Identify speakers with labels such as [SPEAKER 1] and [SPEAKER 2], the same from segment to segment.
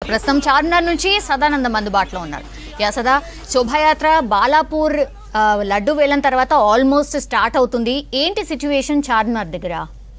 [SPEAKER 1] ప్రస్తుతం చార్మినార్ నుంచి సదానందం అందుబాటులో ఉన్నారు యా సదా శోభాయాత్ర బాలాపూర్ ఆ, లడ్డు వేలం తర్వాత ఆల్మోస్ట్ స్టార్ట్ అవుతుంది ఏంటి సిచ్యువేషన్ చార్మినార్ దగ్గర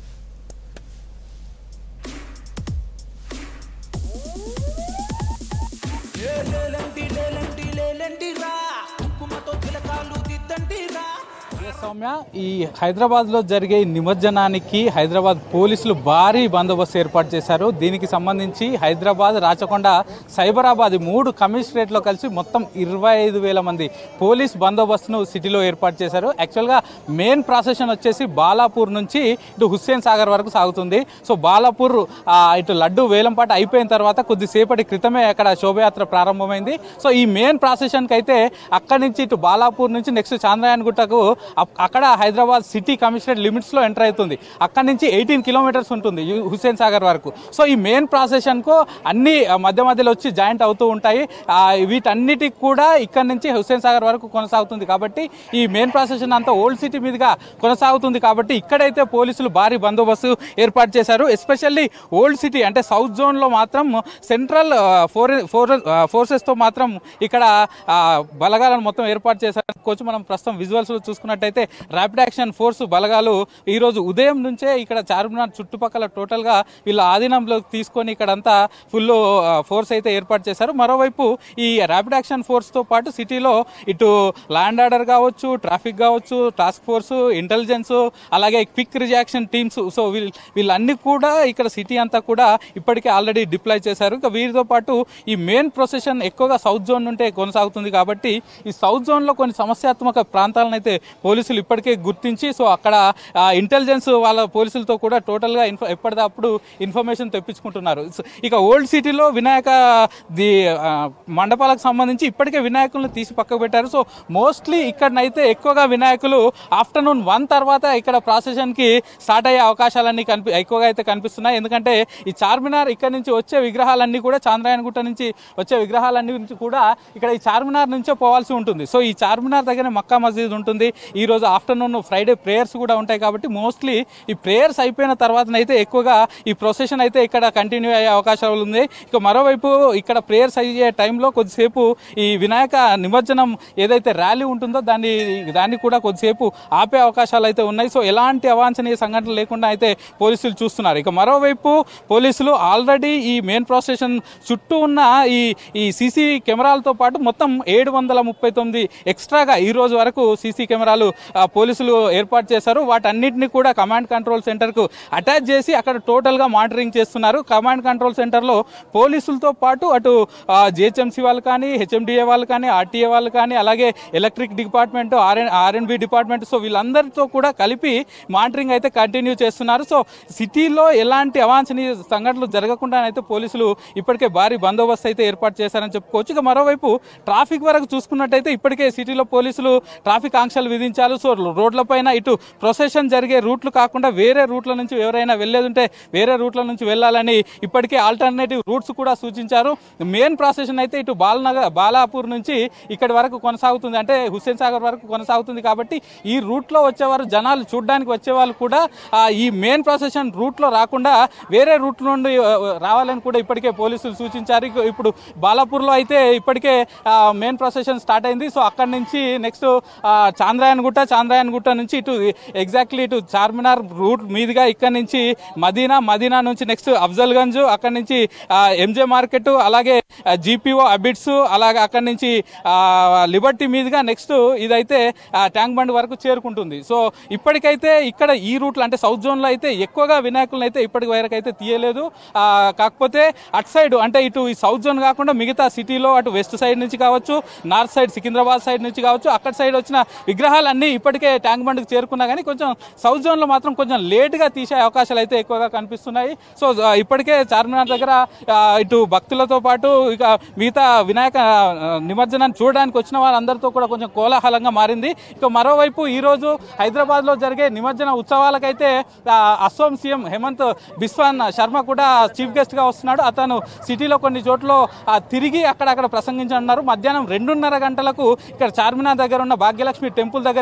[SPEAKER 2] లేలంటి లేలంటి లేలంటి రా కుంకుమతో తిలకాలు దిద్దండి రా
[SPEAKER 3] ఏ సౌమ్య ఈ హైదరాబాద్ లో జరిగే ఈ నిమజ్జనానికి హైదరాబాద్ పోలీసులు భారీ బందోబస్తు ఏర్పాటు చేశారు దీనికి సంబంధించి హైదరాబాద్ రాచకొండ సైబరాబాద్ ఈ మూడు కమిషనరేట్ లో కలిసి మొత్తం ఇరవై ఐదు వేల మంది పోలీస్ బందోబస్తును సిటీలో ఏర్పాటు చేశారు యాక్చువల్ గా మెయిన్ ప్రాసెషన్ వచ్చేసి బాలాపూర్ నుంచి ఇటు హుస్సేన్ సాగర్ వరకు సాగుతుంది సో బాలాపూర్ ఆ, ఇటు లడ్డు వేలంపాట అయిపోయిన తర్వాత కొద్దిసేపటి క్రితమే అక్కడ శోభయాత్ర ప్రారంభమైంది సో ఈ మెయిన్ ప్రాసెషన్కి అయితే అక్కడి నుంచి ఇటు బాలాపూర్ నుంచి నెక్స్ట్ చాంద్రయాన్ గుట్టకు అప్- అక్కడ హైదరాబాద్ సిటీ కమిషనరేట్ లిమిట్స్ లో ఎంటర్ అవుతుంది అక్కడి నుంచి ఎయిటీన్ కిలోమీటర్స్ ఉంటుంది యు- హుస్సేన్ సాగర్ వరకు సో ఈ మెయిన్ ప్రాసెషన్ కు అన్ని ఆ, మధ్య మధ్యలో వచ్చి జాయింట్ అవుతూ ఉంటాయి ఆ, వీటన్నిటికి కూడా ఇక్కడ నుంచి హుస్సేన్ సాగర్ వరకు కొనసాగుతుంది కాబట్టి ఈ మెయిన్ ప్రాసెషన్ అంతా ఓల్డ్ సిటీ మీదుగా కొనసాగుతుంది కాబట్టి ఇక్కడైతే పోలీసులు భారీ బందోబస్తు ఏర్పాటు చేశారు ఎస్పెషల్లీ ఓల్డ్ సిటీ అంటే సౌత్ జోన్ లో మాత్రం సెంట్రల్ ఫోర్ ఫోర్సెస్ తో మాత్రం ఇక్కడ ఆ, బలగాలను మొత్తం ఏర్పాటు చేశారు కోచ్ మనం ప్రస్తుతం విజువల్స్ లో చూసుకున్నట్టయితే ర్యాపిడ్ యాక్షన్ ఫోర్స్ బలగాలు ఈ రోజు ఉదయం నుంచే ఇక్కడ చార్మినార్ చుట్టుపక్కల టోటల్ గా వీళ్ళ ఆధీనంలోకి తీసుకొని ఇక్కడంతా ఫుల్ ఫోర్స్ అయితే ఏర్పాటు చేశారు మరోవైపు ఈ ర్యాపిడ్ యాక్షన్ ఫోర్స్ తో పాటు సిటీలో ఇటు ల్యాండ్ ఆర్డర్ కావచ్చు ట్రాఫిక్ కావచ్చు టాస్క్ ఫోర్స్ ఇంటెలిజెన్స్ అలాగే క్విక్ రియాక్షన్ టీమ్స్ సో వీళ్ళు వీళ్ళన్ని కూడా ఇక్కడ సిటీ అంతా కూడా ఇప్పటికే ఆల్రెడీ డిప్లాయ్ చేశారు ఇంకా వీరితో పాటు ఈ మెయిన్ ప్రొసెషన్ ఎక్కువగా సౌత్ జోన్ నుంటే కొనసాగుతుంది కాబట్టి ఈ సౌత్ జోన్ లో కొన్ని సమస్యాత్మక ప్రాంతాలను అయితే పోలీసులు ఇప్పటికే గుర్తించి సో అక్కడ ఇంటెలిజెన్స్ వాళ్ళ పోలీసులతో కూడా టోటల్ గా ఇన్ఫ ఎప్పటికప్పుడు ఇన్ఫర్మేషన్ తెప్పించుకుంటున్నారు సో ఇక ఓల్డ్ సిటీలో వినాయక ది ఆ, మండపాలకు సంబంధించి ఇప్పటికే వినాయకులను తీసి పక్కకు పెట్టారు సో మోస్ట్లీ ఇక్కడనైతే ఎక్కువగా వినాయకులు ఆఫ్టర్నూన్ వన్ తర్వాత ఇక్కడ ప్రాసెషన్ కి స్టార్ట్ అయ్యే అవకాశాలన్నీ కనిపి ఎక్కువగా అయితే కనిపిస్తున్నాయి ఎందుకంటే ఈ చార్మినార్ ఇక్కడ నుంచి వచ్చే విగ్రహాలన్నీ కూడా చాంద్రాయణ గుట్ట నుంచి వచ్చే విగ్రహాలన్నీ నుంచి కూడా ఇక్కడ ఈ చార్మినార్ నుంచే పోవాల్సి ఉంటుంది సో ఈ చార్మినార్ దగ్గర మక్కా మస్జిద్ ఉంటుంది ఈ రోజు ఆఫ్టర్నూన్ ఫ్రైడే ప్రేయర్స్ కూడా ఉంటాయి కాబట్టి మోస్ట్లీ ఈ ప్రేయర్స్ అయిపోయిన తర్వాతనైతే ఎక్కువగా ఈ ప్రొసెషన్ అయితే ఇక్కడ కంటిన్యూ అయ్యే అవకాశాలు ఉంది ఇక మరోవైపు ఇక్కడ ప్రేయర్స్ అయ్యే టైంలో కొద్దిసేపు ఈ వినాయక నిమజ్జనం ఏదైతే ర్యాలీ ఉంటుందో దాన్ని దాన్ని కూడా కొద్దిసేపు ఆపే అవకాశాలు అయితే ఉన్నాయి సో ఎలాంటి అవాంఛనీయ సంఘటనలు లేకుండా అయితే పోలీసులు చూస్తున్నారు ఇక మరోవైపు పోలీసులు ఆల్రెడీ ఈ మెయిన్ ప్రాసెషన్ చుట్టూ ఉన్న ఈ ఈ సీసీ కెమెరాలతో పాటు మొత్తం ఏడు వందల ముప్పై తొమ్మిది ఎక్స్ట్రాగా ఈ రోజు వరకు సీసీ కెమెరాలు ఆ, పోలీసులు ఏర్పాటు చేశారు వాటన్నిటిని కూడా కమాండ్ కంట్రోల్ సెంటర్ కు అటాచ్ చేసి అక్కడ టోటల్ గా మానిటరింగ్ చేస్తున్నారు కమాండ్ కంట్రోల్ సెంటర్ లో పోలీసులతో పాటు అటు జిహెచ్ఎంసీ వాళ్ళు కానీ హెచ్ఎండిఏ వాళ్ళు కానీ ఆర్టీఏ వాళ్ళు కానీ అలాగే electric department RN RNB department so వీళ్ళందరితో కూడా కలిపి మానిటరింగ్ అయితే కంటిన్యూ చేస్తున్నారు సో సిటీలో ఎలాంటి అవాంఛనీయ సంఘటనలు జరగకుండా అయితే పోలీసులు ఇప్పటికే భారీ బందోబస్తు అయితే ఏర్పాటు చేశారని చెప్పుకోవచ్చు ఇక మరోవైపు ట్రాఫిక్ వరకు చూసుకున్నట్టయితే ఇప్పటికే సిటీలో పోలీసులు ట్రాఫిక్ ఆంక్షలు విధించారు సో రోడ్ల పైన ఇటు ప్రొసెషన్ జరిగే రూట్లు కాకుండా వేరే రూట్ల నుంచి ఎవరైనా వెళ్ళేది ఉంటే వేరే రూట్ల నుంచి వెళ్ళాలని ఇప్పటికే ఆల్టర్నేటివ్ రూట్స్ కూడా సూచించారు మెయిన్ ప్రాసెషన్ అయితే ఇటు బాలనగర్ బాలాపూర్ నుంచి ఇక్కడి వరకు కొనసాగుతుంది అంటే హుస్సేన్ సాగర్ వరకు కొనసాగుతుంది కాబట్టి ఈ రూట్ లో వచ్చేవారు జనాలు చూడడానికి వచ్చే వాళ్ళు కూడా ఆ, ఈ మెయిన్ ప్రాసెషన్ రూట్ లో రాకుండా వేరే రూట్ నుండి ఆ, రావాలని కూడా ఇప్పటికే పోలీసులు సూచించారు ఇక ఇప్పుడు బాలాపూర్ లో అయితే ఇప్పటికే మెయిన్ ప్రాసెషన్ స్టార్ట్ అయింది సో అక్కడి నుంచి నెక్స్ట్ చాంద్రాయన్ గుట్ట చాంద్రాయన్ గుట్ట నుంచి ఇటు ఎగ్జాక్ట్లీ ఇటు చార్మినార్ రూట్ మీదుగా ఇక్కడ నుంచి మదీనా మదీనా నుంచి నెక్స్ట్ అఫ్జల్ గంజ్ అక్కడి నుంచి ఎంజే మార్కెట్ అలాగే జీపీఓ అబిట్స్ అలాగే అక్కడి నుంచి ఆ, లిబర్టీ మీదుగా నెక్స్ట్ ఇదైతే ఆ, ట్యాంక్ బండ్ వరకు చేరుకుంటుంది సో ఇప్పటికైతే ఇక్కడ ఈ రూట్లో అంటే సౌత్ జోన్ లో అయితే ఎక్కువగా వినాయకులను అయితే ఇప్పటి వరకు అయితే తీయలేదు ఆ, కాకపోతే అటు సైడ్ అంటే ఇటు ఈ సౌత్ జోన్ కాకుండా మిగతా సిటీలో అటు వెస్ట్ సైడ్ నుంచి కావచ్చు నార్త్ సైడ్ సికింద్రాబాద్ సైడ్ నుంచి కావచ్చు అక్కడ సైడ్ వచ్చిన విగ్రహాలన్నీ ఇప్పటికే ట్యాంక్ బండ్కి చేరుకున్నా కానీ కొంచెం సౌత్ జోన్ లో మాత్రం కొంచెం లేట్ గా తీసే అవకాశాలు అయితే ఎక్కువగా కనిపిస్తున్నాయి సో ఆ, ఇప్పటికే చార్మినార్ దగ్గర ఆ, ఇటు భక్తులతో పాటు ఇక మిగతా వినాయక ఆ, నిమజ్జనాన్ని చూడడానికి వచ్చిన వాళ్ళందరితో కూడా కొంచెం కోలాహలంగా మారింది ఇక మరోవైపు ఈ రోజు హైదరాబాద్ లో జరిగే నిమజ్జన ఉత్సవాలకైతే ఆ, అస్సోం సీఎం హేమంత్ బిస్వాన్ శర్మ కూడా చీఫ్ గెస్ట్ గా వస్తున్నాడు అతను సిటీలో కొన్ని చోట్ల ఆ, తిరిగి అక్కడక్కడ ప్రసంగించనున్నారు మధ్యాహ్నం రెండున్నర గంటలకు ఇక్కడ చార్మినార్ దగ్గర ఉన్న భాగ్యలక్ష్మి టెంపుల్ దగ్గరికి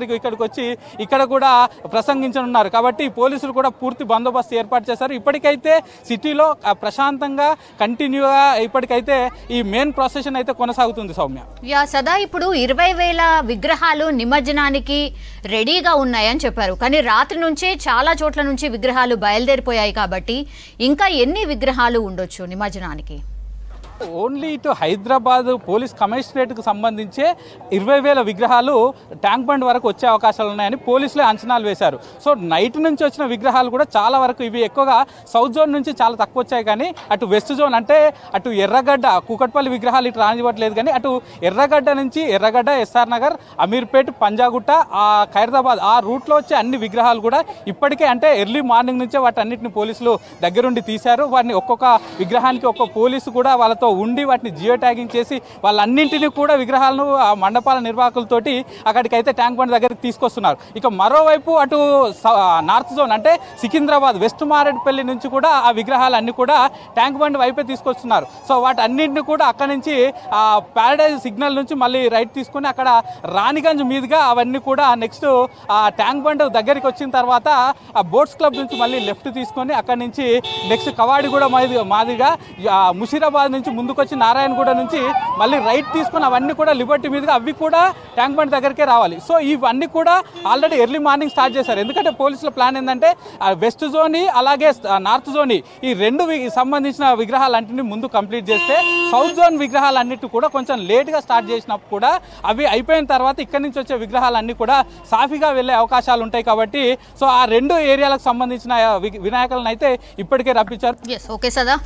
[SPEAKER 3] తారీఖు ఇక్కడికి వచ్చి ఇక్కడ కూడా ప్రసంగించనున్నారు కాబట్టి పోలీసులు కూడా పూర్తి బందోబస్తు ఏర్పాటు చేశారు ఇప్పటికైతే సిటీలో ఆ, ప్రశాంతంగా కంటిన్యూగా ఇప్పటికైతే ఈ మెయిన్ ప్రొసెషన్ అయితే కొనసాగుతుంది సౌమ్య
[SPEAKER 1] యా సదా ఇప్పుడు ఇరవై వేల విగ్రహాలు నిమజ్జనానికి రెడీగా ఉన్నాయని చెప్పారు కానీ రాత్రి నుంచే చాలా చోట్ల నుంచి విగ్రహాలు బయలుదేరిపోయాయి కాబట్టి ఇంకా ఎన్ని విగ్రహాలు ఉండొచ్చు నిమజ్జనానికి
[SPEAKER 3] ఓన్లీ ఇటు హైదరాబాద్ పోలీస్ కమిషనరేట్కు సంబంధించే ఇరవై వేల విగ్రహాలు ట్యాంక్ బండ్ వరకు వచ్చే అవకాశాలు ఉన్నాయని పోలీసులే అంచనాలు వేశారు సో నైట్ నుంచి వచ్చిన విగ్రహాలు కూడా చాలా వరకు ఇవి ఎక్కువగా సౌత్ జోన్ నుంచి చాలా తక్కువ వచ్చాయి కానీ అటు వెస్ట్ జోన్ అంటే అటు ఎర్రగడ్డ కూకట్పల్లి విగ్రహాలు ఇటు రానివ్వట్లేదు కానీ అటు ఎర్రగడ్డ నుంచి ఎర్రగడ్డ ఎస్ఆర్ నగర్ అమీర్పేట్ పంజాగుట్ట ఆ ఖైరదాబాద్ ఆ రూట్లో వచ్చే అన్ని విగ్రహాలు కూడా ఇప్పటికే అంటే ఎర్లీ మార్నింగ్ నుంచే వాటన్నిటిని పోలీసులు దగ్గరుండి తీశారు వాటిని ఒక్కొక్క విగ్రహానికి ఒక్కొక్క పోలీసు కూడా వాళ్ళతో ఉండి వాటిని జియో ట్యాగింగ్ చేసి వాళ్ళన్నింటినీ కూడా విగ్రహాలను ఆ మండపాల నిర్వాహకులతోటి అక్కడికైతే ట్యాంక్ బండ్ దగ్గరికి తీసుకొస్తున్నారు ఇక మరోవైపు అటు స- నార్త్ జోన్ అంటే సికింద్రాబాద్ వెస్ట్ మారేడుపల్లి నుంచి కూడా ఆ విగ్రహాలన్నీ కూడా ట్యాంక్ బండ్ వైపే తీసుకొస్తున్నారు సో వాటన్నింటిని కూడా అక్కడి నుంచి ఆ ప్యారడైజ్ సిగ్నల్ నుంచి మళ్ళీ రైట్ తీసుకొని అక్కడ రాణిగంజ్ మీదుగా అవన్నీ కూడా నెక్స్ట్ ఆ ట్యాంక్ బండ్ దగ్గరికి వచ్చిన తర్వాత ఆ బోట్స్ క్లబ్ నుంచి మళ్ళీ లెఫ్ట్ తీసుకొని అక్కడి నుంచి నెక్స్ట్ కవాడిగూడ మాది మాదిగా ఆ ముషీరాబాద్ నుంచి ముందుకొచ్చి నారాయణగూడ నుంచి మళ్ళీ రైట్ తీసుకొని అవన్నీ కూడా లిబర్టీ మీదుగా అవి కూడా ట్యాంక్ బండ్ దగ్గరికే రావాలి సో ఇవన్నీ కూడా ఆల్రెడీ ఎర్లీ మార్నింగ్ స్టార్ట్ చేశారు ఎందుకంటే పోలీసుల ప్లాన్ ఏంటంటే ఆ వెస్ట్ జోని అలాగే ఆ నార్త్ జోని ఈ రెండు వి- సంబంధించిన విగ్రహాలన్నింటినీ ముందు కంప్లీట్ చేస్తే సౌత్ జోన్ విగ్రహాలన్నిటి కూడా కొంచెం లేట్గా స్టార్ట్ చేసినప్పుడు కూడా అవి అయిపోయిన తర్వాత ఇక్కడి నుంచి వచ్చే విగ్రహాలన్నీ కూడా సాఫీగా వెళ్ళే అవకాశాలు ఉంటాయి కాబట్టి సో ఆ రెండు ఏరియాలకు సంబంధించిన వి- వినాయకులను అయితే ఇప్పటికే రప్పించారు
[SPEAKER 1] ఎస్ ఓకే సదా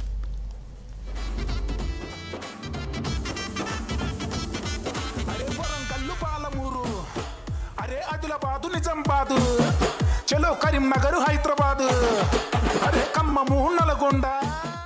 [SPEAKER 4] అరే వరంగల్లు పాలమూరు అరే ఆదిలాబాదు నిజామాబాదు చలో కరీంనగర్ హైదరాబాద్ అరే ఖమ్మము నల్గొండ